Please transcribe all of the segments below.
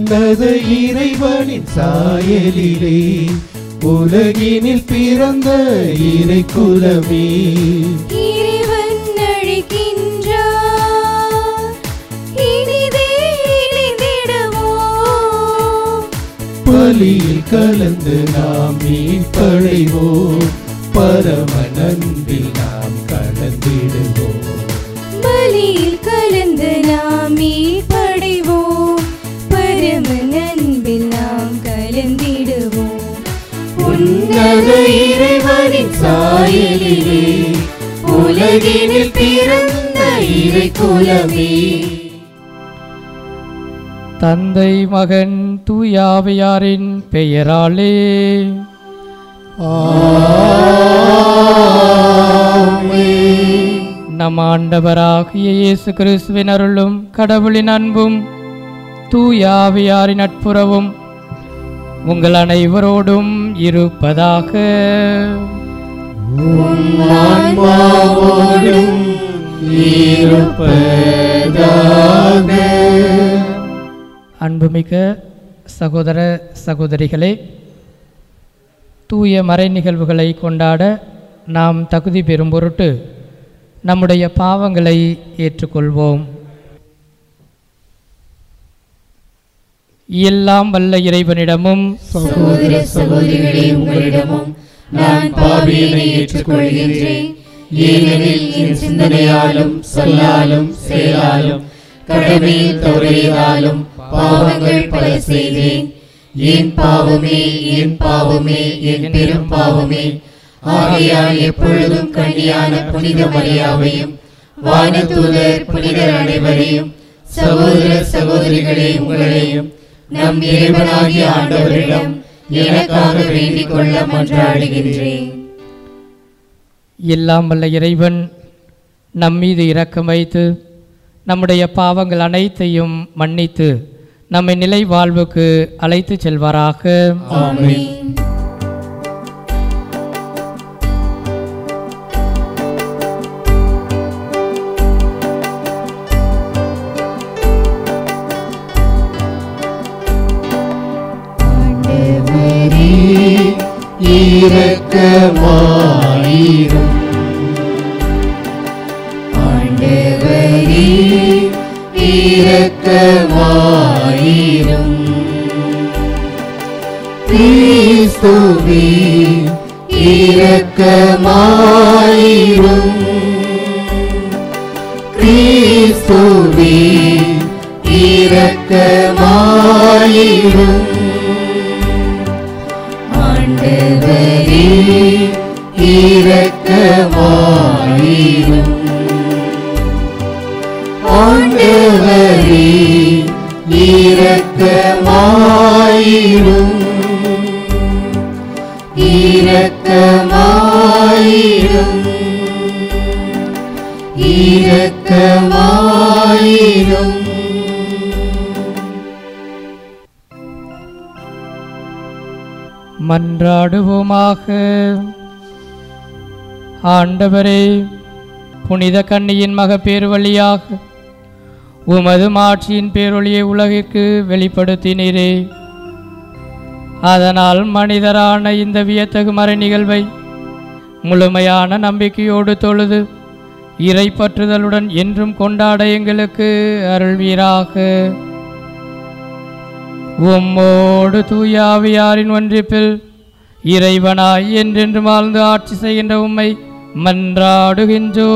உன்னத இறைவனின் சாயலிலே உலகினில் பிறந்த இறை குலமே இறைவன் அழைக்கின்றார் இனிதே இணைந்திடுவோம் பலியில் கலந்து நாம் மீட்படைவோம் பரம நன்பில் நாம் கலந்திடுவோம் பலியில் கலந்து நாம் மீட்படைவோம் பரம நண்பில் நாம் கலந்திடுவோம் உன்னத இறைவனின் சாயலிலே உலகினில் பிறந்த இறை குலமே தந்தை மகன் தூயாவையாரின் பெயராலே நம் ஆண்டவராகிய இயேசு கிறிஸ்துவின் அருளும் கடவுளின் அன்பும் தூயாவையாரின் நட்புறவும் உங்கள் அனைவரோடும் இருப்பதாக ஆன்மாவோடும் இருப்பதாக அன்புமிக்க சகோதர சகோதரிகளே தூய மறை நிகழ்வுகளை கொண்டாட நாம் தகுதி பெறும் பொருட்டு நம்முடைய பாவங்களை ஏற்றுக்கொள்வோம் எல்லாம் வல்ல இறைவனிடமும் சகோதர சகோதரிகளே உங்களிடமும் நான் பாவியனை ஏற்றுக்கொள்கின்றேன் ஏனெனில் என் சிந்தனையாலும் சொல்லாலும் செயலாலும் கடமையில் தவறியதாலும் பாவங்கள் பல செய்தேன் என் பாவமே என் பாவமே என் பெரும் பாவமே ஆகையால் எப்பொழுதும் கண்ணியான புனித மரியாவையும் வானதூதர் புனிதர் அனைவரையும் சகோதர சகோதரிகளே உங்களையும் நம் இறைவனாகிய ஆண்டவரிடம் எனக்காக வேண்டிக் கொள்ள மன்றாடுகின்றேன் எல்லாம் வல்ல இறைவன் நம் மீது இரக்கம் வைத்து நம்முடைய பாவங்கள் அனைத்தையும் மன்னித்து நம்மை நிலை வாழ்வுக்கு அழைத்து செல்வாராக ஆமென் இரக்கமாயிரும் ஆண்டவரே இரக்கமாயிரும் கிறிஸ்துவே இரக்கமாயிரும் கிறிஸ்துவே இரக்கமாயிரும் ஆண்டவரே இரக்கமாயிரும் ஆண்டவரே இரக்கமாயிரும் இரக்கமாயிரும் இரக்கமாயிரும் மன்றாடுவோமாக ஆண்டவரே புனித கன்னியின் மகப்பேறு வழியாக உமது மாட்சியின் பேரொளியை உலகிற்கு வெளிப்படுத்தினீரே அதனால் மனிதரான இந்த வியத்தகு மறை நிகழ்வை முழுமையான நம்பிக்கையோடு தொழுது இறை பற்றுதலுடன் என்றும் கொண்டாட எங்களுக்கு அருள்வீராக உம்மோடு தூயாவியாரின் ஒன்றிப்பில் இறைவனாய் என்றென்று வாழ்ந்து ஆட்சி செய்கின்ற உம்மை மன்றாடுகின்றோ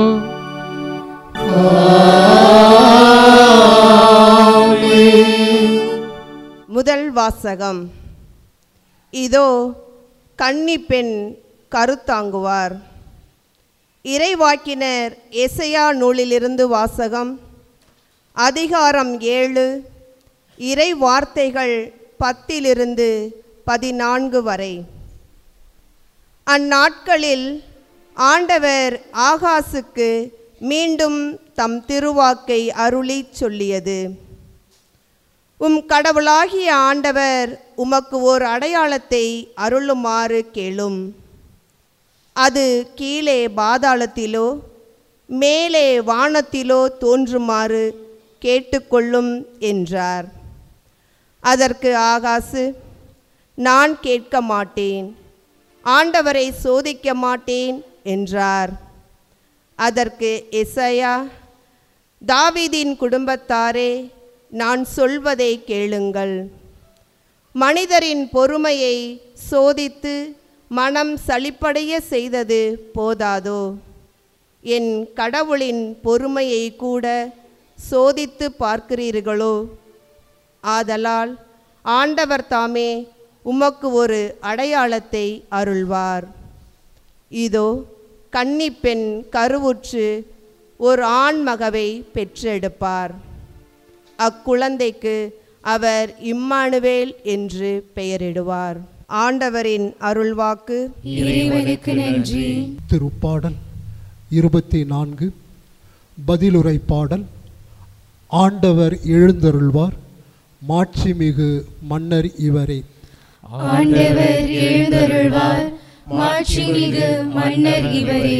முதல் வாசகம் இதோ கன்னி பெண் கருத்தாங்குவார் இறைவாக்கினர் எசையா நூலிலிருந்து வாசகம் அதிகாரம் ஏழு இறை வார்த்தைகள் பத்திலிருந்து பதினான்கு வரை அந்நாட்களில் ஆண்டவர் ஆகாசுக்கு மீண்டும் தம் திருவாக்கை அருளிச் சொல்லியது உம் கடவுளாகிய ஆண்டவர் உமக்கு ஓர் அடையாளத்தை அருளுமாறு கேளும் அது கீழே பாதாளத்திலோ மேலே வானத்திலோ தோன்றுமாறு கேட்டுக்கொள்ளும் என்றார் அதற்கு ஆகாசு நான் கேட்க மாட்டேன் ஆண்டவரை சோதிக்க மாட்டேன் என்றார் அதற்கு எசையா தாவீதின் குடும்பத்தாரே நான் சொல்வதை கேளுங்கள் மனிதரின் பொறுமையை சோதித்து மனம் சலிப்படைய செய்தது போதாதோ என் கடவுளின் பொறுமையை கூட சோதித்து பார்க்கிறீர்களோ ஆதலால் ஆண்டவர் தாமே உமக்கு ஒரு அடையாளத்தை அருள்வார் இதோ கன்னிப்பெண் கருவுற்று ஒரு ஆண்மகவை பெற்றெடுப்பார் அக்குழந்தைக்கு அவர் இம்மானுவேல் என்று பெயரிடுவார் ஆண்டவரின் அருள்வாக்கு இறைவனுக்கு நன்றி திருப்பாடல் இருபத்தி நான்கு பதிலுரை பாடல் ஆண்டவர் எழுந்தருள்வார் மாட்சிமிகு மன்னர் இவரே ஆண்டவர் எழுந்தருள்வார் மாட்சிமிகு மன்னர் இவரே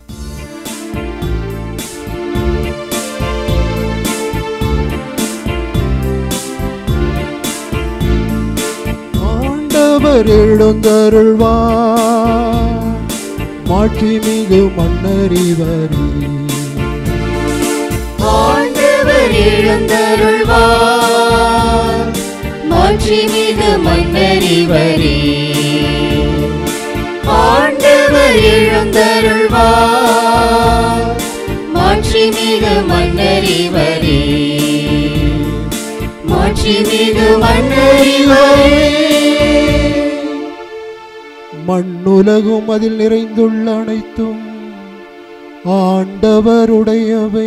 ஆண்டவர் எழுந்தருள்வார் மாட்சிமிகு மன்னர் இவரே ஆண்டவர் எழுந்தருள்வார் மாட்சிமிகு மன்னர் இவரே ஆண்டவர் எழுந்தருள்வார் மாட்சிமிகு மன்னர் இவரே மாட்சிமிகு மன்னர் இவரே மண்ணுலகும் அதில் நிறைந்துள்ள அனைத்தும் ஆண்டவருடையவை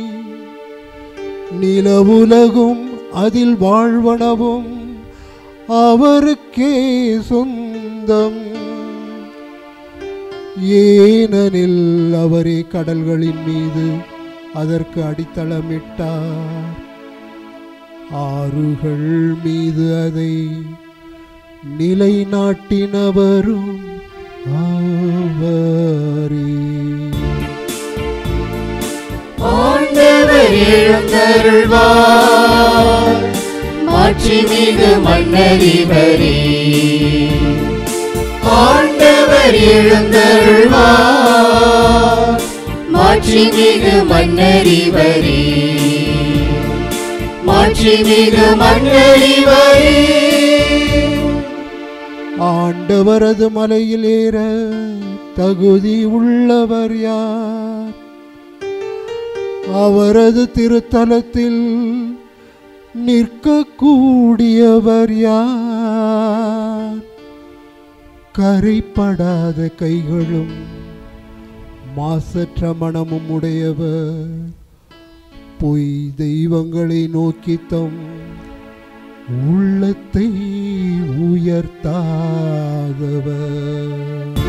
நிலவுலகும் அதில் வாழ்வனவும் அவருக்கே சொந்தம் ஏனெனில் அவரே கடல்களின் மீது அதற்கு அடித்தளமிட்டார் ஆறுகள் மீது அதை நிலைநாட்டினவரும் அவரே ஆண்டவர் எழுந்தருள்வார் மாட்சிமிகு மன்னர் இவரே ஆண்டவர் எழுந்தருள்வார் மாட்சிமிகு மன்னர் இவரே மாட்சிமிகு மன்னர் இவரே ஆண்டவரது மலையில் ஏற தகுதி உள்ளவர் யார் அவரது திருத்தலத்தில் நிற்கக்கூடியவர் யார் கரைப்படாத கைகளும் மாசற்ற மனமும் உடையவர் பொய் தெய்வங்களை நோக்கி தம் உள்ளத்தை உயர்த்தாதவர்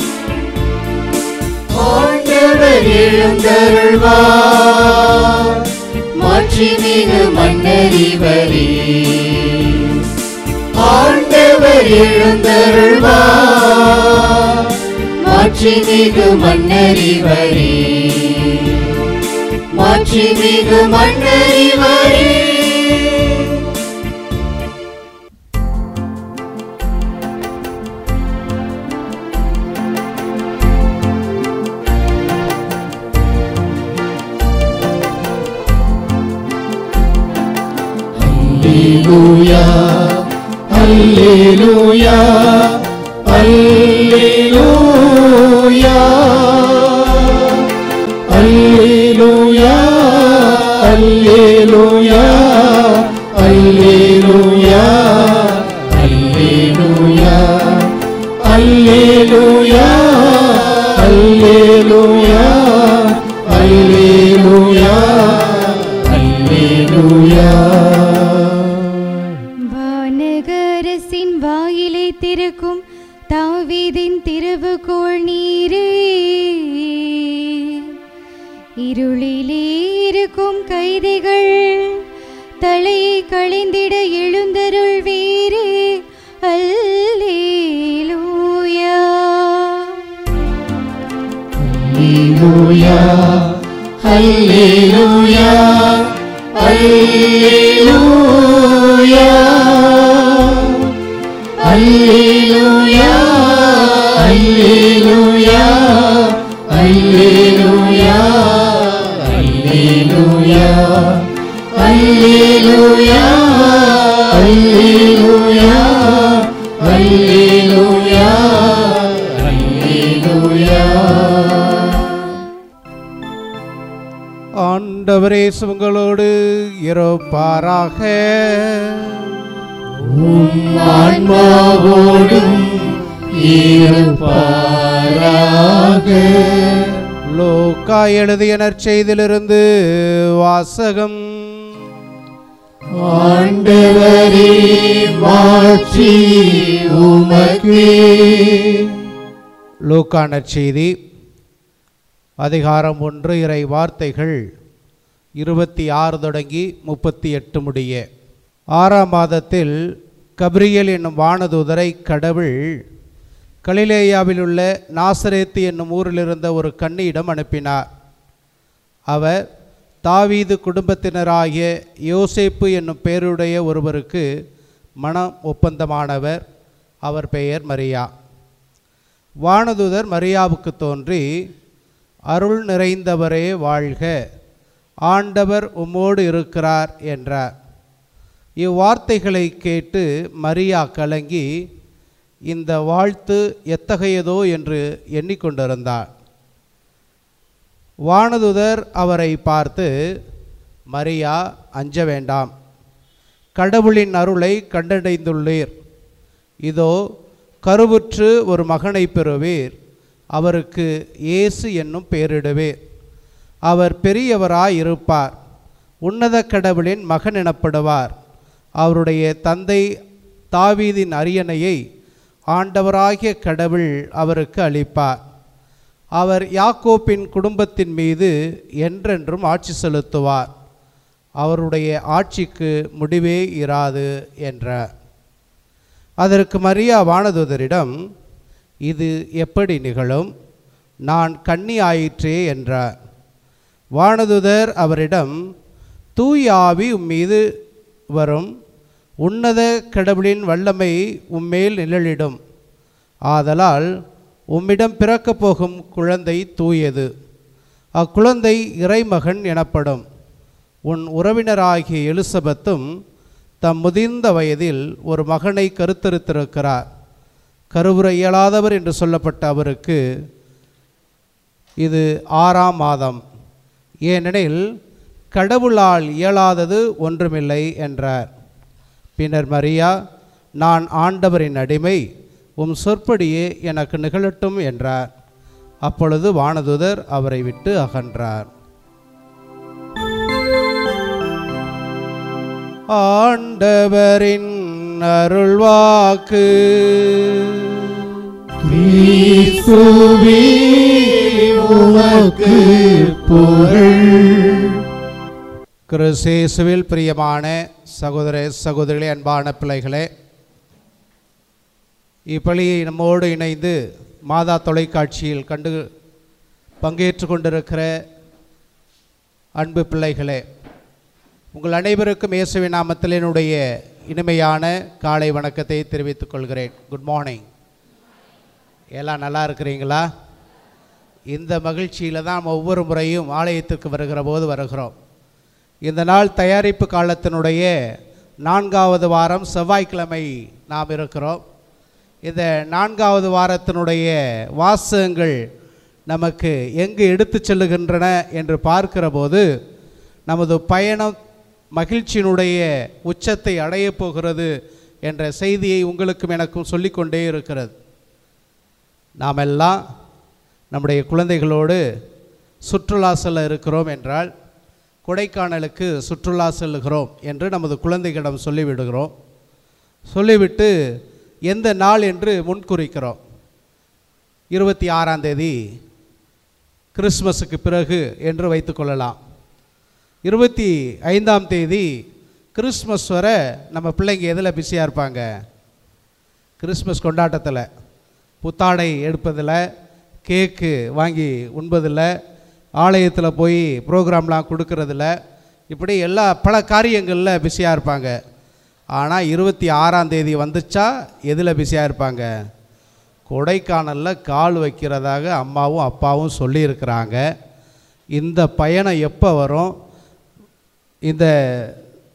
ஆண்டவர் எழுந்தருள்வார் மாட்சிமிகு மன்னர் இவரே ஆண்டவர் எழுந்தருள்வார் மாட்சிமிகு மன்னர் இவரே மாட்சிமிகு மன்னர் இவரே Alleluia, Alleluia, Alleluia, Alleluia, Alleluia, Alleluia, Alleluia, Alleluia, Alleluia, Alleluia, Alleluia. வானகரசின் வாயிலை திறக்கும் தாவீதின் திருவுகோள் நீரே இருளிலே இருக்கும் கைதிகள் தலையை களைந்திட எழுந்தருள் வீரே அல்லேலூயா Alleluia, Alleluia, Alleluia, அல்லேலூயா அல்லேலூயா அல்லேலூயா அல்லேலூயா ஆண்டவரே உங்களோடு இருப்பாராக ஆன்மாவோடும் இருப்பாராக லோக்கா எழுதிய நற்செய்திலிருந்து வாசகம் ஆண்டவரே மாற்றி உமக்கே லூக்கா நற்செய்தி அதிகாரம் ஒன்று இறை வார்த்தைகள் இருபத்தி ஆறு தொடங்கி முப்பத்தி எட்டு முடிய ஆறாம் மாதத்தில் கப்ரியல் என்னும் வானதூதரை கடவுள் கலிலேயாவில் உள்ள நாசரேத்து என்னும் ஊரில் இருந்த ஒரு கன்னியிடம் அனுப்பினார் அவர் தாவீது குடும்பத்தினராகிய யோசேப்பு என்னும் பெயருடைய ஒருவருக்கு மனம் ஒப்பந்தமானவர் அவர் பெயர் மரியா வானதுதர் மரியாவுக்கு தோன்றி அருள் நிறைந்தவரே வாழ்க ஆண்டவர் உம்மோடு இருக்கிறார் என்றார் இவ்வார்த்தைகளை கேட்டு மரியா கலங்கி இந்த வாழ்த்து எத்தகையதோ என்று எண்ணிக்கொண்டிருந்தார் வானதுதர் அவரை பார்த்து மரியா அஞ்ச வேண்டாம் கடவுளின் அருளை கண்டடைந்துள்ளீர் இதோ கருவுற்று ஒரு மகனை பெறுவீர் அவருக்கு இயேசு என்னும் பெயரிடுவீர் அவர் பெரியவராய் இருப்பார் உன்னத கடவுளின் மகன் எனப்படுவார் அவருடைய தந்தை தாவீதின் அரியணையை ஆண்டவராகிய கடவுள் அவருக்கு அளிப்பார் அவர் யாக்கோப்பின் குடும்பத்தின் மீது என்றென்றும் ஆட்சி செலுத்துவார் அவருடைய ஆட்சிக்கு முடிவே இராது என்றார் அதற்கு மரியா வானதூதரிடம் இது எப்படி நிகழும் நான் கன்னி ஆயிற்றே என்றார் வானதுதர் அவரிடம் தூய் ஆவி உம்மீது வரும் உன்னத கடவுளின் வல்லமை உம்மேல் நிழலிடும் ஆதலால் உம்மிடம் பிறக்கப் போகும் குழந்தை தூயது அக்குழந்தை இறைமகன் எனப்படும் உன் உறவினராகிய எலிசபெத்தும் தம் முதிர்ந்த வயதில் ஒரு மகனை கருத்தரித்திருக்கிறார் கருவுற இயலாதவர் என்று சொல்லப்பட்ட அவருக்கு இது ஆறாம் மாதம் ஏனெனில் கடவுளால் இயலாதது ஒன்றுமில்லை என்றார் பின்னர் மரியா நான் ஆண்டவரின் அடிமை உம் சொற்படியே எனக்கு நிகழட்டும் என்றார் அப்பொழுது வானதுதர் அவரை விட்டு அகன்றார் ஆண்டவரின் அருள்வாக்கு கிறிஸ்துவே உமக்கு புகழ் கிறிஸ்தேசுவில் பிரியமான சகோதர சகோதரிகளே அன்பான பிள்ளைகளே இப்பலியை நம்மோடு இணைந்து மாதா தொலைக்காட்சியில் கண்டு பங்கேற்று கொண்டிருக்கிற அன்பு பிள்ளைகளே உங்கள் அனைவருக்கும் இயேசுவின் நாமத்தில் என்னுடைய இனிமையான காலை வணக்கத்தை தெரிவித்துக் கொள்கிறேன் குட் மார்னிங் எல்லாம் நல்லா இருக்கிறீங்களா இந்த மகிழ்ச்சியில் தான் நம்ம ஒவ்வொரு முறையும் ஆலயத்திற்கு வருகிற போது வருகிறோம் இந்த நாள் தயாரிப்பு காலத்தினுடைய நான்காவது வாரம் செவ்வாய்க்கிழமை நாம் இருக்கிறோம் இந்த நான்காவது வாரத்தினுடைய வாசகங்கள் நமக்கு எங்கு எடுத்துச் செல்லுகின்றன என்று பார்க்கிற போது நமது பயணம் மகிழ்ச்சியினுடைய உச்சத்தை அடையப் போகிறது என்ற செய்தியை உங்களுக்கும் எனக்கும் சொல்லிக்கொண்டே இருக்கிறது நாம் எல்லாம் நம்முடைய குழந்தைகளோடு சுற்றுலா செல்ல இருக்கிறோம் என்றால் கொடைக்கானலுக்கு சுற்றுலா செல்லுகிறோம் என்று நமது குழந்தைகளிடம் சொல்லிவிடுகிறோம் சொல்லிவிட்டு எந்த நாள் என்று முன்குறிக்கிறோம் இருபத்தி ஆறாம் தேதி கிறிஸ்மஸுக்கு பிறகு என்று வைத்துக்கொள்ளலாம் இருபத்தி ஐந்தாம் தேதி கிறிஸ்மஸ் வர நம்ம பிள்ளைங்க எதில் பிஸியாக இருப்பாங்க கிறிஸ்மஸ் கொண்டாட்டத்தில் புத்தாடை எடுப்பதில் கேக்கு வாங்கி உண்பதில் ஆலயத்தில் போய் ப்ரோக்ராம்லாம் கொடுக்கறதில்ல இப்படி எல்லா பல காரியங்களில் பிஸியாக இருப்பாங்க ஆனால் இருபத்தி ஆறாம் தேதி வந்துச்சா எதில் பிஸியாக இருப்பாங்க கொடைக்கானலில் கால் வைக்கிறதாக அம்மாவும் அப்பாவும் சொல்லியிருக்கிறாங்க இந்த பயணம் எப்போ வரும் இந்த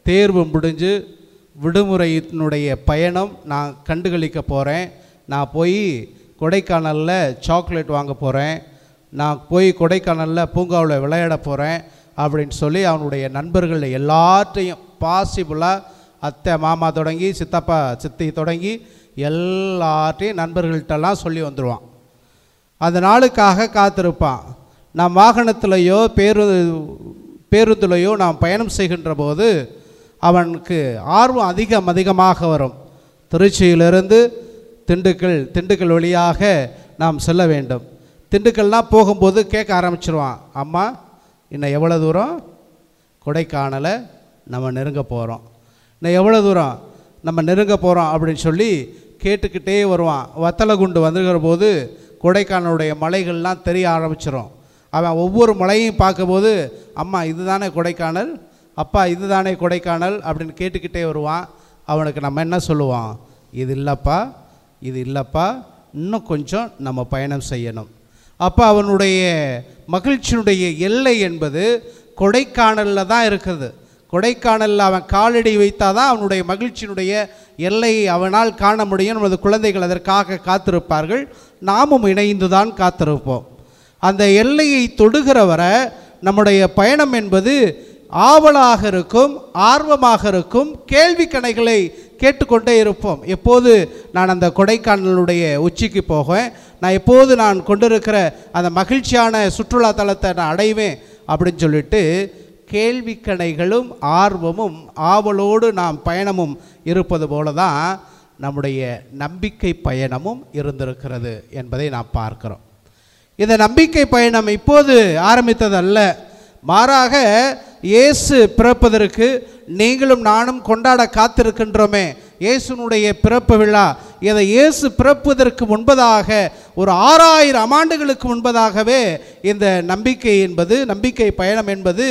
தேர்வு முடிஞ்சு விடுமுறையினுடைய பயணம் நான் கண்டுகளிக்க போகிறேன் நான் போய் கொடைக்கானலில் சாக்லேட் வாங்க போகிறேன் நான் போய் கொடைக்கானலில் பூங்காவில் விளையாட போகிறேன் அப்படின்னு சொல்லி அவனுடைய நண்பர்கள் எல்லாத்தையும் பாசிபிளாக அத்தை மாமா தொடங்கி சித்தப்பா சித்தி தொடங்கி எல்லாத்தையும் நண்பர்கள்ட்டெல்லாம் சொல்லி வந்துடுவான் அந்த நாளுக்காக காத்திருப்பான் நாம் வாகனத்திலேயோ பேரு பேருந்துலையோ நாம் பயணம் செய்கின்ற போது அவனுக்கு ஆர்வம் அதிகம் அதிகமாக வரும் திருச்சியிலிருந்து திண்டுக்கல் திண்டுக்கல் வழியாக நாம் செல்ல வேண்டும் திண்டுக்கல்லாம் போகும்போது கேட்க ஆரம்பிச்சிருவான் அம்மா இன்னும் எவ்வளோ தூரம் கொடைக்கானலை நம்ம நெருங்க போகிறோம் இன்னும் எவ்வளோ தூரம் நம்ம நெருங்க போகிறோம் அப்படின்னு சொல்லி கேட்டுக்கிட்டே வருவான் வத்தலகுண்டு வந்துகிற போது கொடைக்கானலுடைய மலைகள்லாம் தெரிய ஆரம்பிச்சிடும் அவன் ஒவ்வொரு மலையும் பார்க்கும்போது அம்மா இதுதானே கொடைக்கானல் அப்பா இதுதானே கொடைக்கானல் அப்படின்னு கேட்டுக்கிட்டே வருவான் அவனுக்கு நம்ம என்ன சொல்லுவான் இது இல்லைப்பா இது இல்லைப்பா இன்னும் கொஞ்சம் நம்ம பயணம் செய்யணும் அப்போ அவனுடைய மகிழ்ச்சியினுடைய எல்லை என்பது கொடைக்கானலில் தான் இருக்குது கொடைக்கானலில் அவன் காலடி வைத்தால் தான் அவனுடைய மகிழ்ச்சியினுடைய எல்லையை அவனால் காண முடியும் நமது குழந்தைகள் அதற்காக காத்திருப்பார்கள் நாமும் இணைந்து தான் காத்திருப்போம் அந்த எல்லையை தொடுகிற வரை நம்முடைய பயணம் என்பது ஆவலாக இருக்கும் ஆர்வமாக இருக்கும் கேள்வி கணைகளை கேட்டுக்கொண்டே இருப்போம் எப்போது நான் அந்த கொடைக்கானலுடைய உச்சிக்கு போவேன் நான் எப்போது நான் கொண்டிருக்கிற அந்த மகிழ்ச்சியான சுற்றுலா தலத்தை நான் அடைவேன் அப்படின்னு சொல்லிட்டு கேள்விக்கணைகளும் ஆர்வமும் ஆவலோடு நாம் பயணமும் இருப்பது போல தான் நம்முடைய நம்பிக்கை பயணமும் இருந்திருக்கிறது என்பதை நாம் பார்க்கிறோம் இந்த நம்பிக்கை பயணம் இப்போது ஆரம்பித்ததல்ல மாறாக இயேசு பிறப்பதற்கு நீங்களும் நானும் கொண்டாட காத்திருக்கின்றோமே இயேசுனுடைய பிறப்பு விழா இதை இயேசு பிறப்பதற்கு முன்பதாக ஒரு ஆறாயிரம் ஆண்டுகளுக்கு முன்பதாகவே இந்த நம்பிக்கை என்பது நம்பிக்கை பயணம் என்பது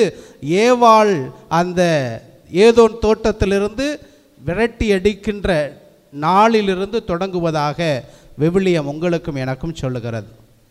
ஏவாள் அந்த ஏதோன் தோட்டத்திலிருந்து விரட்டி அடிக்கின்ற நாளிலிருந்து தொடங்குவதாக விவிலியம் உங்களுக்கும் எனக்கும் சொல்லுகிறது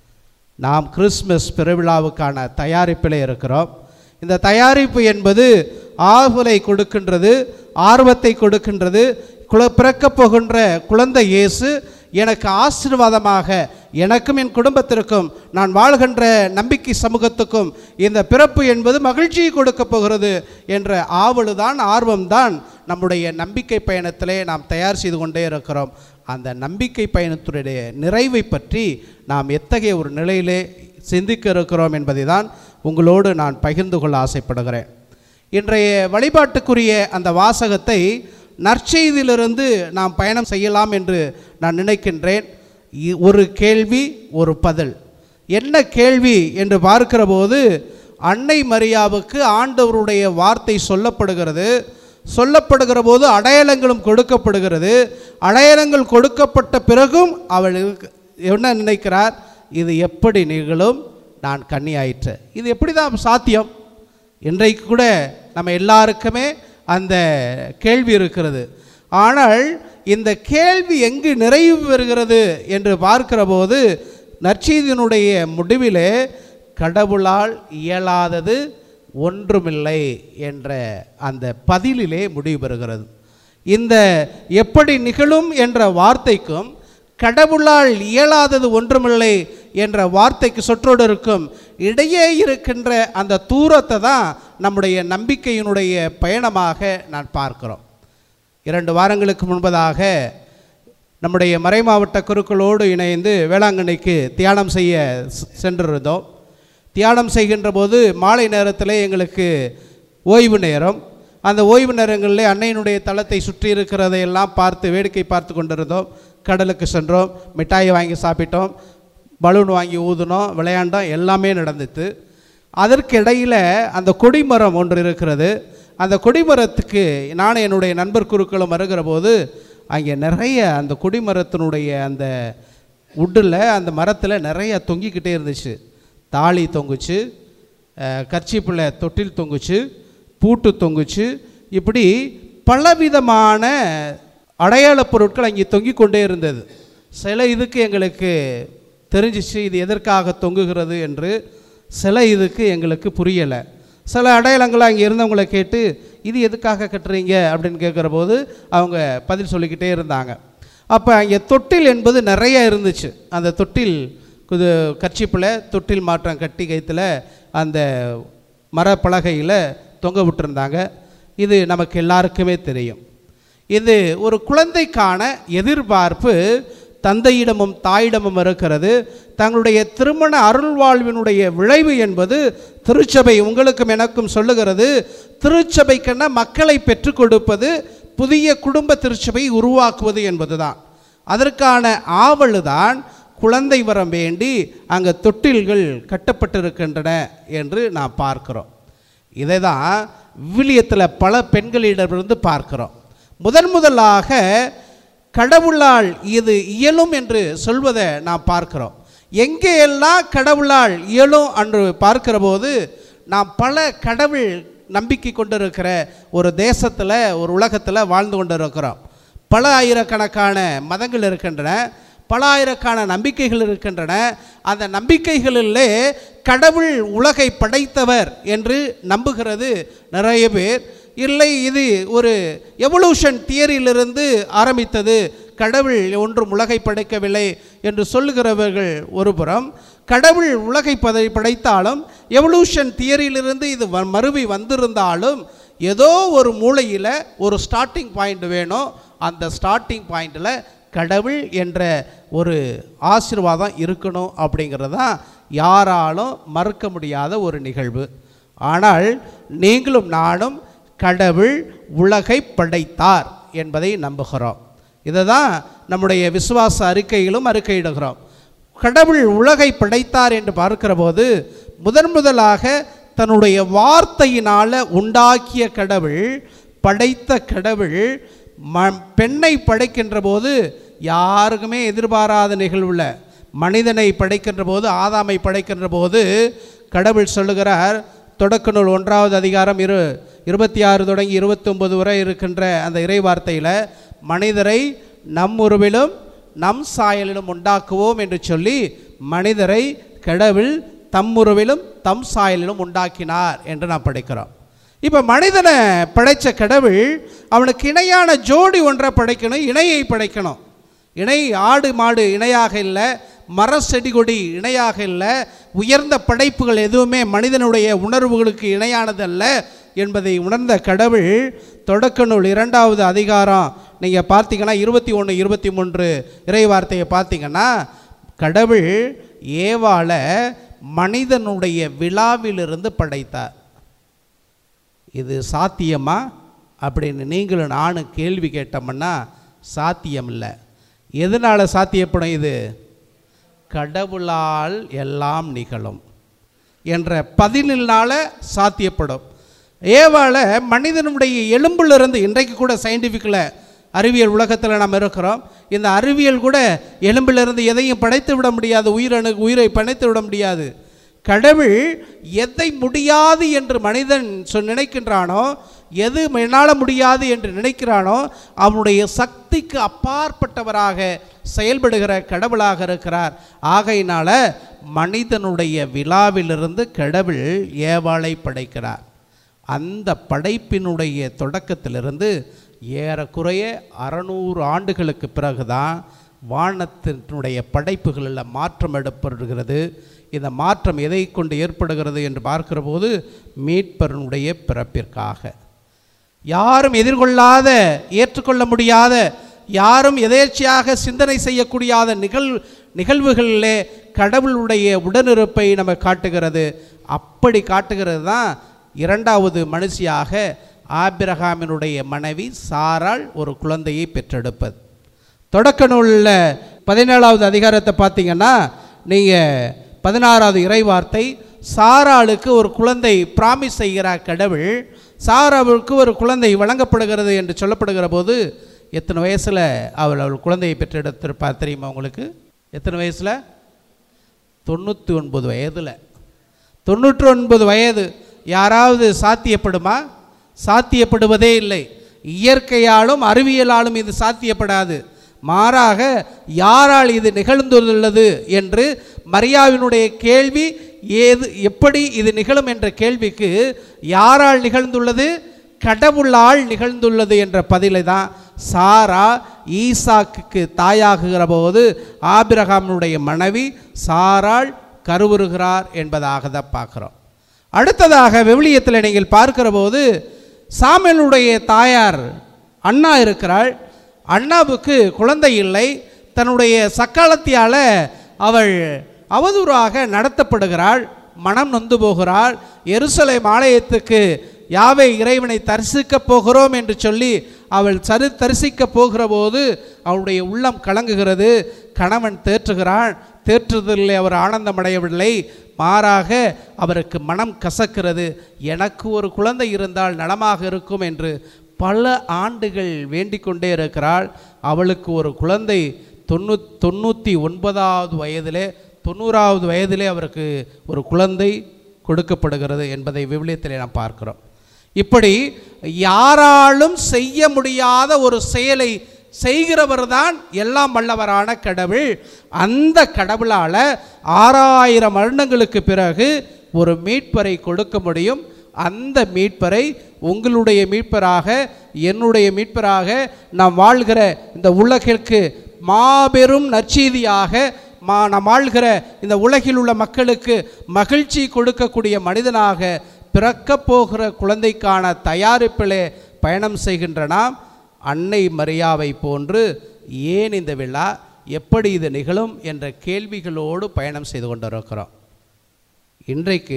நாம் கிறிஸ்மஸ் பெருவிழாவுக்கான தயாரிப்பில் இருக்கிறோம் இந்த தயாரிப்பு என்பது ஆவலை கொடுக்கின்றது ஆர்வத்தை கொடுக்கின்றது குல பிறக்கப் போகின்ற குழந்தை இயேசு எனக்கு ஆசீர்வாதமாக எனக்கும் என் குடும்பத்திற்கும் நான் வாழ்கின்ற நம்பிக்கை சமூகத்துக்கும் இந்த பிறப்பு என்பது மகிழ்ச்சியை கொடுக்க போகிறது என்ற ஆவலுதான் ஆர்வம்தான் நம்முடைய நம்பிக்கை பயணத்திலே நாம் தயார் செய்து கொண்டே இருக்கிறோம் அந்த நம்பிக்கை பயணத்துடைய நிறைவை பற்றி நாம் எத்தகைய ஒரு நிலையிலே சிந்திக்க இருக்கிறோம் என்பதை தான் உங்களோடு நான் பகிர்ந்து கொள்ள ஆசைப்படுகிறேன் இன்றைய வழிபாட்டுக்குரிய அந்த வாசகத்தை நற்செய்தியிலிருந்து நாம் பயணம் செய்யலாம் என்று நான் நினைக்கின்றேன் இ- ஒரு கேள்வி ஒரு பதில் என்ன கேள்வி என்று பார்க்கிற போது அன்னை மரியாவுக்கு ஆண்டவருடைய வார்த்தை சொல்லப்படுகிறது சொல்லப்படுகிற போது அடையாளங்களும் கொடுக்கப்படுகிறது அடையாளங்கள் கொடுக்கப்பட்ட பிறகும் அவள் இருக்கு- என்ன நினைக்கிறார் இது எப்படி நிகழும் நான் கன்னியாயிற்று இது எப்படி தான் சாத்தியம் இன்றைக்கு கூட நம்ம எல்லாருக்குமே அந்த கேள்வி இருக்கிறது ஆனால் இந்த கேள்வி எங்கு நிறைவு பெறுகிறது என்று பார்க்கிற போது நற்செய்தியினுடைய முடிவிலே கடவுளால் இயலாதது ஒன்றுமில்லை என்ற அந்த பதிலிலே முடிவு பெறுகிறது இந்த எப்படி நிகழும் என்ற வார்த்தைக்கும் கடவுளால் இயலாதது ஒன்றுமில்லை என்ற வார்த்தைக்கு சொற்றோடு இருக்கும் இடையே இருக்கின்ற அந்த தூரத்தை தான் நம்முடைய நம்பிக்கையினுடைய பயணமாக நான் பார்க்கிறோம் இரண்டு வாரங்களுக்கு முன்பதாக நம்முடைய மறைமாவட்ட குருக்களோடு இணைந்து வேளாங்கண்ணிக்கு தியானம் செய்ய செ- சென்றிருந்தோம் தியானம் செய்கின்ற போது மாலை நேரத்தில் எங்களுக்கு ஓய்வு நேரம் அந்த ஓய்வு நேரங்களில் அன்னையினுடைய தளத்தை சுற்றி இருக்கிறதையெல்லாம் பார்த்து வேடிக்கை பார்த்து கொண்டிருந்தோம் கடலுக்கு சென்றோம் மிட்டாயை வாங்கி சாப்பிட்டோம் பலூன் வாங்கி ஊதுனோம் விளையாண்டோம் எல்லாமே நடந்துச்சு அதற்கு இடையில் அந்த கொடிமரம் ஒன்று இருக்கிறது அந்த கொடிமரத்துக்கு நானும் என்னுடைய நண்பர் குருக்களும் வருகிற போது அங்கே நிறைய அந்த கொடிமரத்தினுடைய அந்த உட்டில் அந்த மரத்தில் நிறைய தொங்கிக்கிட்டே இருந்துச்சு தாலி தொங்குச்சு கர்ச்சிப்பில் தொட்டில் தொங்குச்சு பூட்டு தொங்குச்சு இப்படி பலவிதமான அடையாளப் பொருட்கள் அங்கே தொங்கிக் கொண்டே இருந்தது சில இதுக்கு எங்களுக்கு தெரிஞ்சிச்சு இது எதற்காக தொங்குகிறது என்று சில இதுக்கு எங்களுக்கு புரியலை சில அடையாளங்களை அங்கே இருந்தவங்களை கேட்டு இது எதுக்காக கட்டுறீங்க அப்படின்னு கேட்குற போது அவங்க பதில் சொல்லிக்கிட்டே இருந்தாங்க அப்போ அங்கே தொட்டில் என்பது நிறைய இருந்துச்சு அந்த தொட்டில் இது கர்ச்சிப்பில் தொட்டில் மாற்றம் கட்டி கைத்தில் அந்த மரப்பலகையில் தொங்க விட்டுருந்தாங்க இது நமக்கு எல்லாருக்குமே தெரியும் இது ஒரு குழந்தைக்கான எதிர்பார்ப்பு தந்தையிடமும் தாயிடமும் இருக்கிறது தங்களுடைய திருமண அருள்வாழ்வினுடைய விளைவு என்பது திருச்சபை உங்களுக்கும் எனக்கும் சொல்லுகிறது திருச்சபைக்கென மக்களை பெற்றுக் கொடுப்பது புதிய குடும்ப திருச்சபை உருவாக்குவது என்பதுதான் அதற்கான ஆவல் தான் குழந்தை வரம் வேண்டி அங்கே தொட்டில்கள் கட்டப்பட்டிருக்கின்றன என்று நாம் பார்க்கிறோம் இதை தான் விவிலியத்தில் பல பெண்களிடமிருந்து பார்க்கிறோம் முதன் முதலாக கடவுளால் இது இயலும் என்று சொல்வதை நாம் பார்க்கிறோம் எங்கே எல்லாம் கடவுளால் இயலும் என்று பார்க்கிற போது நாம் பல கடவுள் நம்பிக்கை கொண்டிருக்கிற ஒரு தேசத்தில் ஒரு உலகத்தில் வாழ்ந்து கொண்டிருக்கிறோம் பல ஆயிரக்கணக்கான மதங்கள் இருக்கின்றன பல ஆயிரக்கான நம்பிக்கைகள் இருக்கின்றன அந்த நம்பிக்கைகளிலே கடவுள் உலகை படைத்தவர் என்று நம்புகிறது நிறைய பேர் இல்லை இது ஒரு எவல்யூஷன் தியரியிலிருந்து ஆரம்பித்தது கடவுள் ஒன்றும் உலகை படைக்கவில்லை என்று சொல்லுகிறவர்கள் ஒருபுறம் கடவுள் உலகை பதை படைத்தாலும் எவல்யூஷன் தியரியிலிருந்து இது வ- மருவி வந்திருந்தாலும் ஏதோ ஒரு மூலையில் ஒரு ஸ்டார்டிங் பாயிண்ட் வேணும் அந்த ஸ்டார்டிங் பாயிண்டில் கடவுள் என்ற ஒரு ஆசீர்வாதம் இருக்கணும் அப்படிங்கிறது தான் யாராலும் மறுக்க முடியாத ஒரு நிகழ்வு ஆனால் நீங்களும் நானும் கடவுள் உலகை படைத்தார் என்பதை நம்புகிறோம் இதை தான் நம்முடைய விசுவாச அறிக்கையிலும் அறிக்கையிடுகிறோம் கடவுள் உலகை படைத்தார் என்று பார்க்கிற போது முதன் முதலாக தன்னுடைய வார்த்தையினால் உண்டாக்கிய கடவுள் படைத்த கடவுள் ம பெண்ணை படைக்கின்ற போது யாருக்குமே எதிர்பாராத நிகழ்வுல மனிதனை படைக்கின்ற போது ஆதாமை படைக்கின்ற போது கடவுள் சொல்லுகிறார் தொடக்க நூல் ஒன்றாவது அதிகாரம் இரு இருபத்தி ஆறு தொடங்கி இருபத்தொம்பது வரை இருக்கின்ற அந்த இறை வார்த்தையில் மனிதரை நம் உருவிலும் நம் சாயலிலும் உண்டாக்குவோம் என்று சொல்லி மனிதரை கடவுள் தம் உருவிலும் தம் சாயலிலும் உண்டாக்கினார் என்று நாம் படிக்கிறோம் இப்போ மனிதனை படைத்த கடவுள் அவனுக்கு இணையான ஜோடி ஒன்றை படைக்கணும் இணையை படைக்கணும் இணை ஆடு மாடு இணையாக இல்லை மர செடி கொடி இணையாக இல்லை உயர்ந்த படைப்புகள் எதுவுமே மனிதனுடைய உணர்வுகளுக்கு இணையானதல்ல என்பதை உணர்ந்த கடவுள் தொடக்க நூல் இரண்டாவது அதிகாரம் நீங்கள் பார்த்தீங்கன்னா இருபத்தி ஒன்று இருபத்தி மூன்று இறை வார்த்தையை பார்த்தீங்கன்னா கடவுள் ஏவாளை மனிதனுடைய விழாவிலிருந்து படைத்தார் இது சாத்தியமா அப்படின்னு நீங்களும் நானும் கேள்வி கேட்டோம்னா சாத்தியம் இல்லை எதனால் சாத்தியப்படும் இது கடவுளால் எல்லாம் நிகழும் என்ற பதிலினால் சாத்தியப்படும் ஏவால மனிதனுடைய எலும்பிலிருந்து இன்றைக்கு கூட சயின்டிஃபிக்கில் அறிவியல் உலகத்தில் நாம் இருக்கிறோம் இந்த அறிவியல் கூட எலும்பிலிருந்து எதையும் படைத்து விட முடியாது உயிரணு உயிரை படைத்து விட முடியாது கடவுள் எதை முடியாது என்று மனிதன் சொ நினைக்கின்றானோ எது என்னால் முடியாது என்று நினைக்கிறானோ அவனுடைய சக்திக்கு அப்பாற்பட்டவராக செயல்படுகிற கடவுளாக இருக்கிறார் ஆகையினால மனிதனுடைய விழாவிலிருந்து கடவுள் ஏவாளை படைக்கிறார் அந்த படைப்பினுடைய தொடக்கத்திலிருந்து ஏறக்குறைய அறநூறு ஆண்டுகளுக்கு பிறகுதான் வானத்தினுடைய படைப்புகளில் மாற்றம் ஏற்படுகிறது இந்த மாற்றம் எதை கொண்டு ஏற்படுகிறது என்று பார்க்கிற போது மீட்பரனுடைய பிறப்பிற்காக யாரும் எதிர்கொள்ளாத ஏற்றுக்கொள்ள முடியாத யாரும் எதேர்ச்சியாக சிந்தனை செய்யக்கூடியாத நிகழ் நிகழ்வுகளிலே கடவுளுடைய உடனிருப்பை நம்ம காட்டுகிறது அப்படி காட்டுகிறது தான் இரண்டாவது மனுஷியாக ஆபிரகாமினுடைய மனைவி சாராள் ஒரு குழந்தையை பெற்றெடுப்பது தொடக்க நூலில் பதினேழாவது அதிகாரத்தை பார்த்தீங்கன்னா நீங்கள் பதினாறாவது இறைவார்த்தை சாராளுக்கு ஒரு குழந்தை பிராமிஸ் செய்கிறார் கடவுள் சாராவுக்கு ஒரு குழந்தை வழங்கப்படுகிறது என்று சொல்லப்படுகிற போது எத்தனை வயசில் அவள் அவள் குழந்தையை பெற்றெடுத்திருப்பார் தெரியுமா உங்களுக்கு எத்தனை வயசில் தொண்ணூற்றி ஒன்பது வயதில் தொண்ணூற்றி ஒன்பது வயது யாராவது சாத்தியப்படுமா சாத்தியப்படுவதே இல்லை இயற்கையாலும் அறிவியலாலும் இது சாத்தியப்படாது மாறாக யாரால் இது நிகழ்ந்துள்ளது என்று மரியாவினுடைய கேள்வி ஏது எப்படி இது நிகழும் என்ற கேள்விக்கு யாரால் நிகழ்ந்துள்ளது கடவுளால் நிகழ்ந்துள்ளது என்ற பதிலை தான் சாரா ஈசாக்குக்கு தாயாகுகிற போது ஆபிரகாமுடைய மனைவி சாராள் கருவுறுகிறார் என்பதாக தான் பார்க்குறோம் அடுத்ததாக விவிலியத்தில் நீங்கள் பார்க்கிற போது சாமுவேலுடைய தாயார் அண்ணா இருக்கிறாள் அண்ணாவுக்கு குழந்தை இல்லை தன்னுடைய சக்காலத்தியால் அவள் அவதூறாக நடத்தப்படுகிறாள் மனம் நொந்து போகிறாள் எருசலேம் ஆலயத்துக்கு யாவை இறைவனை தரிசிக்கப் போகிறோம் என்று சொல்லி அவள் சரி தரிசிக்கப் போகிற போது அவளுடைய உள்ளம் கலங்குகிறது கணவன் தேற்றுகிறான் தேற்றுதலில் அவர் ஆனந்தமடையவில்லை மாறாக அவருக்கு மனம் கசக்கிறது எனக்கு ஒரு குழந்தை இருந்தால் நலமாக இருக்கும் என்று பல ஆண்டுகள் வேண்டிக் கொண்டே இருக்கிறாள் அவளுக்கு ஒரு குழந்தை தொண்ணூ தொண்ணூற்றி ஒன்பதாவது வயதிலே தொண்ணூறாவது வயதிலே அவருக்கு ஒரு குழந்தை கொடுக்கப்படுகிறது என்பதை விவிலியத்திலே நாம் பார்க்கிறோம் இப்படி யாராலும் செய்ய முடியாத ஒரு செயலை செய்கிறவர் தான் எல்லாம் வல்லவரான கடவுள் அந்த கடவுளால் ஆறாயிரம் வருடங்களுக்கு பிறகு ஒரு மீட்பரை கொடுக்க முடியும் அந்த மீட்பரை உங்களுடைய மீட்பராக என்னுடைய மீட்பராக நாம் வாழ்கிற இந்த உலகிற்கு மாபெரும் நற்செய்தியாக மா நாம் வாழ்கிற இந்த உலகில் உள்ள மக்களுக்கு மகிழ்ச்சி கொடுக்கக்கூடிய மனிதனாக பிறக்கப் போகிற குழந்தைக்கான தயாரிப்பிலே பயணம் செய்கின்ற நாம் அன்னை மரியாவை போன்று ஏன் இந்த விழா எப்படி இது நிகழும் என்ற கேள்விகளோடு பயணம் செய்து கொண்டிருக்கிறோம் இன்றைக்கு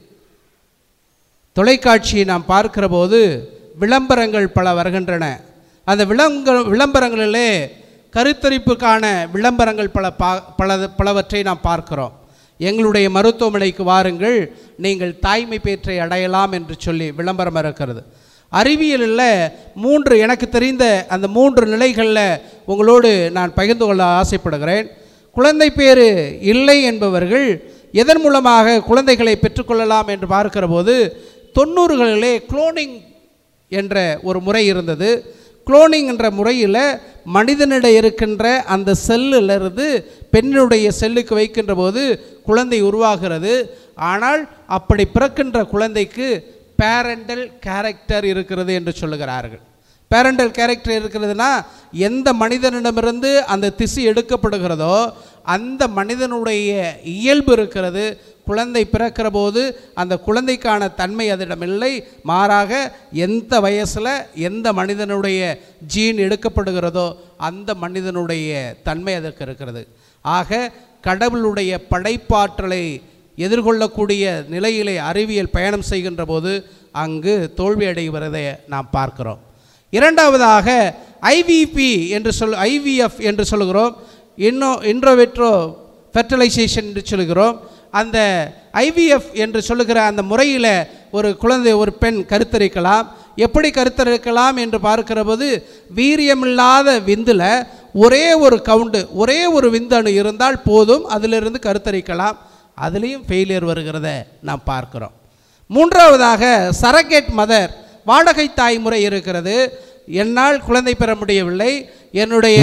தொலைக்காட்சியை நாம் பார்க்கிற போது விளம்பரங்கள் பல வருகின்றன அந்த விளங்க விளம்பரங்களிலே கருத்தரிப்புக்கான விளம்பரங்கள் பல பா பல பலவற்றை நாம் பார்க்கிறோம் எங்களுடைய மருத்துவமனைக்கு வாருங்கள் நீங்கள் தாய்மை பேற்றை அடையலாம் என்று சொல்லி விளம்பரம் இருக்கிறது அறிவியலில் மூன்று எனக்கு தெரிந்த அந்த மூன்று நிலைகளில் உங்களோடு நான் பகிர்ந்து கொள்ள ஆசைப்படுகிறேன் குழந்தை பேறு இல்லை என்பவர்கள் எதன் மூலமாக குழந்தைகளை பெற்றுக்கொள்ளலாம் என்று பார்க்கிற போது தொண்ணூறுகளிலே குளோனிங் என்ற ஒரு முறை இருந்தது குளோனிங் என்ற முறையில் மனிதனிடம் இருக்கின்ற அந்த செல்லிலிருந்து பெண்ணுடைய செல்லுக்கு வைக்கின்ற போது குழந்தை உருவாகிறது ஆனால் அப்படி பிறக்கின்ற குழந்தைக்கு பேரண்டல் கேரக்டர் இருக்கிறது என்று சொல்லுகிறார்கள் பேரண்டல் கேரக்டர் இருக்கிறதுனா எந்த மனிதனிடமிருந்து அந்த திசு எடுக்கப்படுகிறதோ அந்த மனிதனுடைய இயல்பு இருக்கிறது குழந்தை பிறக்கிற போது அந்த குழந்தைக்கான தன்மை அதனிடம் இல்லை மாறாக எந்த வயசில் எந்த மனிதனுடைய ஜீன் எடுக்கப்படுகிறதோ அந்த மனிதனுடைய தன்மை அதற்கு இருக்கிறது ஆக கடவுளுடைய படைப்பாற்றலை எதிர்கொள்ளக்கூடிய நிலையிலே அறிவியல் பயணம் செய்கின்ற போது அங்கு தோல்வி அடைவதை நாம் பார்க்கிறோம் இரண்டாவதாக ஐவிபி என்று சொல் ஐவிஎஃப் என்று சொல்கிறோம் இன்னோ இன்ட்ரோவெட்ரோ ஃபெர்டிலைசேஷன் என்று சொல்கிறோம் அந்த ஐவிஎஃப் என்று சொல்லுகிற அந்த முறையில் ஒரு குழந்தை ஒரு பெண் கருத்தரிக்கலாம் எப்படி கருத்தரிக்கலாம் என்று பார்க்கிற போது வீரியமில்லாத விந்தில் ஒரே ஒரு கவுண்டு ஒரே ஒரு விந்தணு இருந்தால் போதும் அதிலிருந்து கருத்தரிக்கலாம் அதுலேயும் ஃபெயிலியர் வருகிறத நாம் பார்க்கிறோம் மூன்றாவதாக சரகேட் மதர் வாடகை தாய் முறை இருக்கிறது என்னால் குழந்தை பெற முடியவில்லை என்னுடைய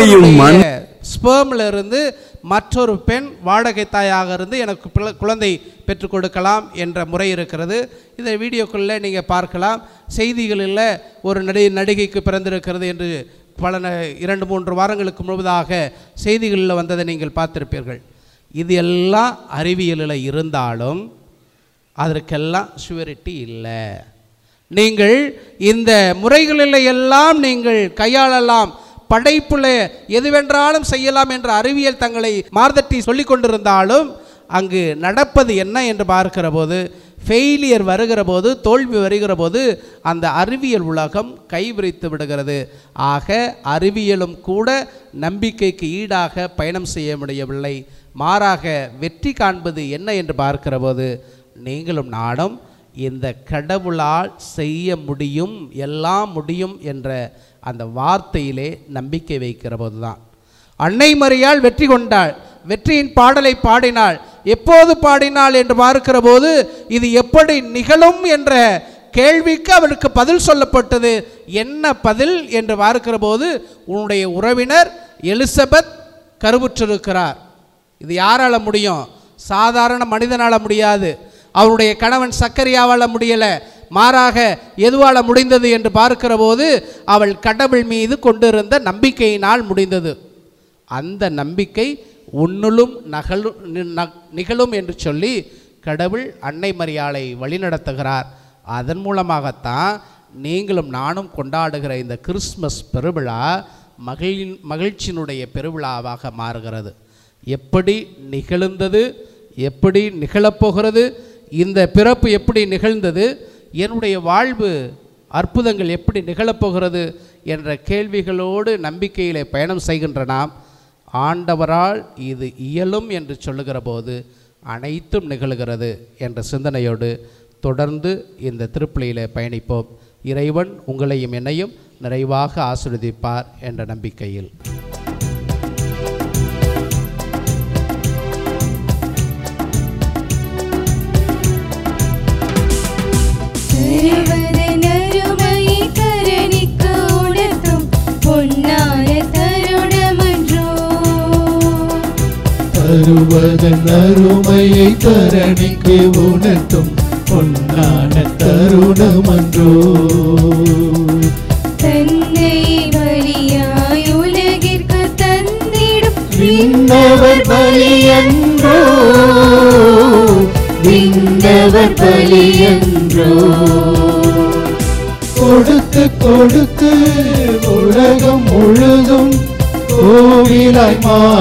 ஸ்பேமில் இருந்து மற்றொரு பெண் வாடகை தாயாக இருந்து எனக்கு பிள்ளை- குழந்தை பெற்றுக் கொடுக்கலாம் என்ற முறை இருக்கிறது இந்த வீடியோக்குள்ளே நீங்கள் பார்க்கலாம் செய்திகளில் ஒரு நடி நடிகைக்கு பிறந்திருக்கிறது என்று பல ந- இரண்டு மூன்று வாரங்களுக்கு முழுவதாக செய்திகளில் வந்ததை நீங்கள் பார்த்திருப்பீர்கள் இது எல்லாம் அறிவியலில் இருந்தாலும் அதற்கெல்லாம் ஷுவரிட்டி இல்லை நீங்கள் இந்த முறைகளில் எல்லாம் நீங்கள் கையாளலாம் படைப்புல எதுவென்றாலும் செய்யலாம் என்ற அறிவியல் தங்களை மார்தட்டி சொல்லிக் கொண்டிருந்தாலும் அங்கு நடப்பது என்ன என்று பார்க்கிற போது ஃபெயிலியர் வருகிற போது தோல்வி வருகிற போது அந்த அறிவியல் உலகம் கைவிரித்து விடுகிறது ஆக அறிவியலும் கூட நம்பிக்கைக்கு ஈடாக பயணம் செய்ய முடியவில்லை மாறாக வெற்றி காண்பது என்ன என்று பார்க்கிற போது நீங்களும் நானும் இந்த கடவுளால் செய்ய முடியும் எல்லாம் முடியும் என்ற அந்த வார்த்தையிலே நம்பிக்கை வைக்கிற போதுதான் அன்னை மரியாள் வெற்றி கொண்டாள் வெற்றியின் பாடலை பாடினாள் எப்போது பாடினாள் என்று பார்க்கிற போது இது எப்படி நிகழும் என்ற கேள்விக்கு அவளுக்கு பதில் சொல்லப்பட்டது என்ன பதில் என்று பார்க்கிற போது உன்னுடைய உறவினர் எலிசபெத் கருவுற்றிருக்கிறார் இது யாரால முடியும் சாதாரண மனிதனால முடியாது அவருடைய கணவன் சக்கரியாவால் முடியலை மாறாக எதுவால முடிந்தது என்று பார்க்கிற போது அவள் கடவுள் மீது கொண்டிருந்த நம்பிக்கையினால் முடிந்தது அந்த நம்பிக்கை உன்னுளும் நகலு நி- ந- நிகழும் என்று சொல்லி கடவுள் அன்னை மரியாளை வழிநடத்துகிறார் அதன் மூலமாகத்தான் நீங்களும் நானும் கொண்டாடுகிற இந்த கிறிஸ்மஸ் பெருவிழா மகிழின் மகிழ்ச்சியினுடைய பெருவிழாவாக மாறுகிறது எப்படி நிகழ்ந்தது எப்படி நிகழப்போகிறது இந்த பிறப்பு எப்படி நிகழ்ந்தது என்னுடைய வாழ்வு அற்புதங்கள் எப்படி நிகழப்போகிறது என்ற கேள்விகளோடு நம்பிக்கையிலே பயணம் செய்கின்ற நாம் ஆண்டவரால் இது இயலும் என்று சொல்லுகிற போது அனைத்தும் நிகழ்கிறது என்ற சிந்தனையோடு தொடர்ந்து இந்த திருப்பலியிலே பயணிப்போம் இறைவன் உங்களையும் என்னையும் நிறைவாக ஆசீர்வதிப்பார் என்ற நம்பிக்கையில் தருவதனருமையை கரணிக்கு உணர்த்தும் பொன்னான தருணமன்றோ தருவதன் அருமையை தரணிக்கு உணர்த்தும் பொன்னான தருணமன்றோ தன்னை பலியாய் உலகிற்கு தந்திடும் விண்ணவர் பலியன்றோ விண்ணவர் பலியன்றோ கொடுத்து கொடுத்து உலகம் முழுதும் கோவிலாய்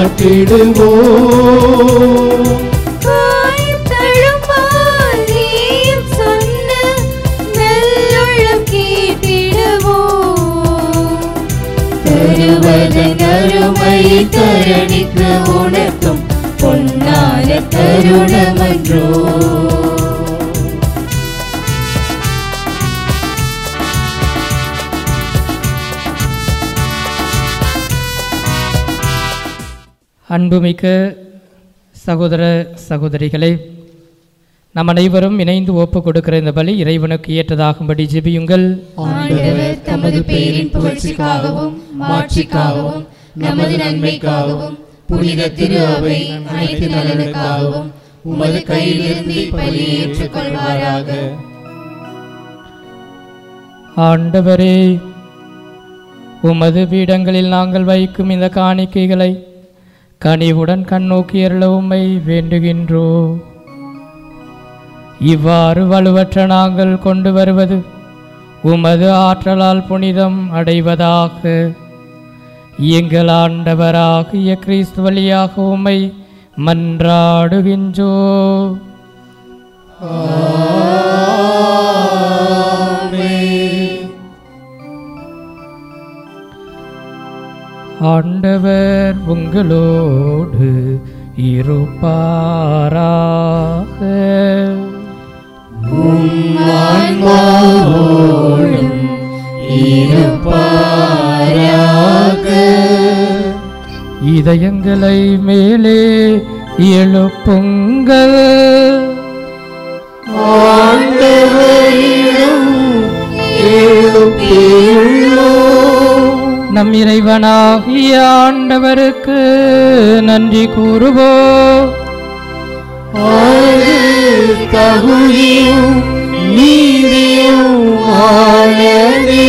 மாற்றிடுவோம் காயம் தழும்பால் நீயும் சொன்ன நல்லுள்ளம் கேட்டிடுவோம் தருவதன் அருமையை தரணிக்கு உணர்த்தும் பொன்னான தருணமன்றோ அன்புமிக்க சகோதர சகோதரிகளே நம் அனைவரும் இணைந்து ஒப்பு கொடுக்கிற இந்த பலி இறைவனுக்கு ஏற்றதாகும்படி ஜெபியுங்கள் ஆண்டவர் தமது பெயரின் புகழ்ச்சிக்காகவும் மாட்சிக்காகவும் நமது நன்மைக்காகவும் புனித திரு அவை அனைத்து நலனுக்காகவும் உமது கையிலிருந்து பலியை ஏற்றுக்கொள்வாராக ஆண்டவரே உமது பீடங்களில் நாங்கள் வைக்கும் இந்த காணிக்கைகளை கனிவுடன் கண்ணோக்கி அருள உம்மை வேண்டுகின்றோ இவ்வாறு வலுவற்ற நாங்கள் கொண்டு வருவது உமது ஆற்றலால் புனிதம் அடைவதாக எங்கள் ஆண்டவராகிய கிறிஸ்து வழியாக உம்மை மன்றாடுகின்றோ ஆண்டவர் உங்களோடு இருப்பாராக இதயங்களை மேலே எழுப்புங்கள் நம் இறைவனாகிய ஆண்டவருக்கு நன்றி கூறுவோம் தகுதியும் நீதியும் ஆனதே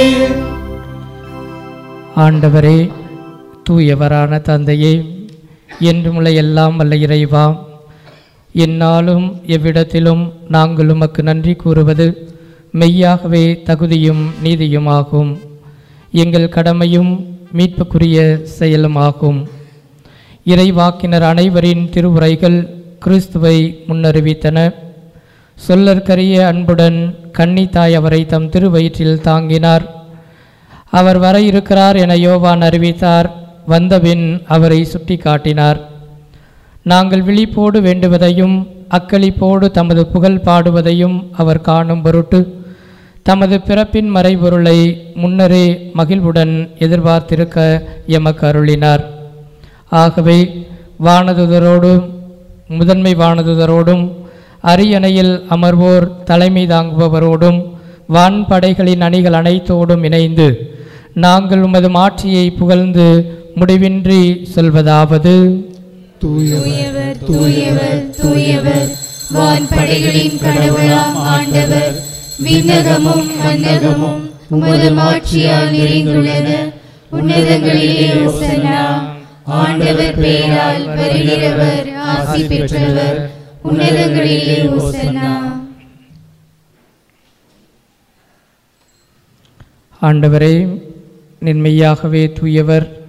ஆண்டவரே தூயவரான தந்தையே என்றுமுள்ள எல்லாம் வல்ல இறைவா எந்நாளும் எவ்விடத்திலும் நாங்கள் உமக்கு நன்றி கூறுவது மெய்யாகவே தகுதியும் நீதியுமாகும் எங்கள் கடமையும் மீட்புக்குரிய செயலுமாகும் இறைவாக்கினர் அனைவரின் திருவுரைகள் கிறிஸ்துவை முன்னறிவித்தன சொல்லற்கரிய அன்புடன் கன்னித்தாய் அவரை தம் திருவயிற்றில் தாங்கினார் அவர் வர இருக்கிறார் என யோவான் அறிவித்தார் வந்தபின் அவரை சுட்டி காட்டினார் நாங்கள் விழிப்போடு வேண்டுவதையும் அக்களிப்போடு தமது புகழ் பாடுவதையும் அவர் காணும் பொருட்டு தமது பிறப்பின் மறைபொருளை முன்னரே மகிழ்வுடன் எதிர்பார்த்திருக்க எமக்கு அருளினார் ஆகவே வானதுதரோடும் முதன்மை வானதுதரோடும் அரியணையில் அமர்வோர் தலைமை தாங்குபவரோடும் வான்படைகளின் அணிகள் அனைத்தோடும் இணைந்து நாங்கள் உமது மாட்சியை புகழ்ந்து முடிவின்றி சொல்வதாவது தூயவர் தூயவர் தூயவர் வான்படைகளின் கடவுளாம் ஆண்டவர் விண்ணகமும் மன்னகமும் உமது மாட்சியால் நிறைந்துள்ளன உன்னதங்களிலே ஓசன்னா ஆண்டவர் பெயரால் வருகிறவர் ஆசி பெற்றவர் உன்னதங்களிலே ஓசன்னா ஆண்டவரே நின்மையாகவே தூயவர்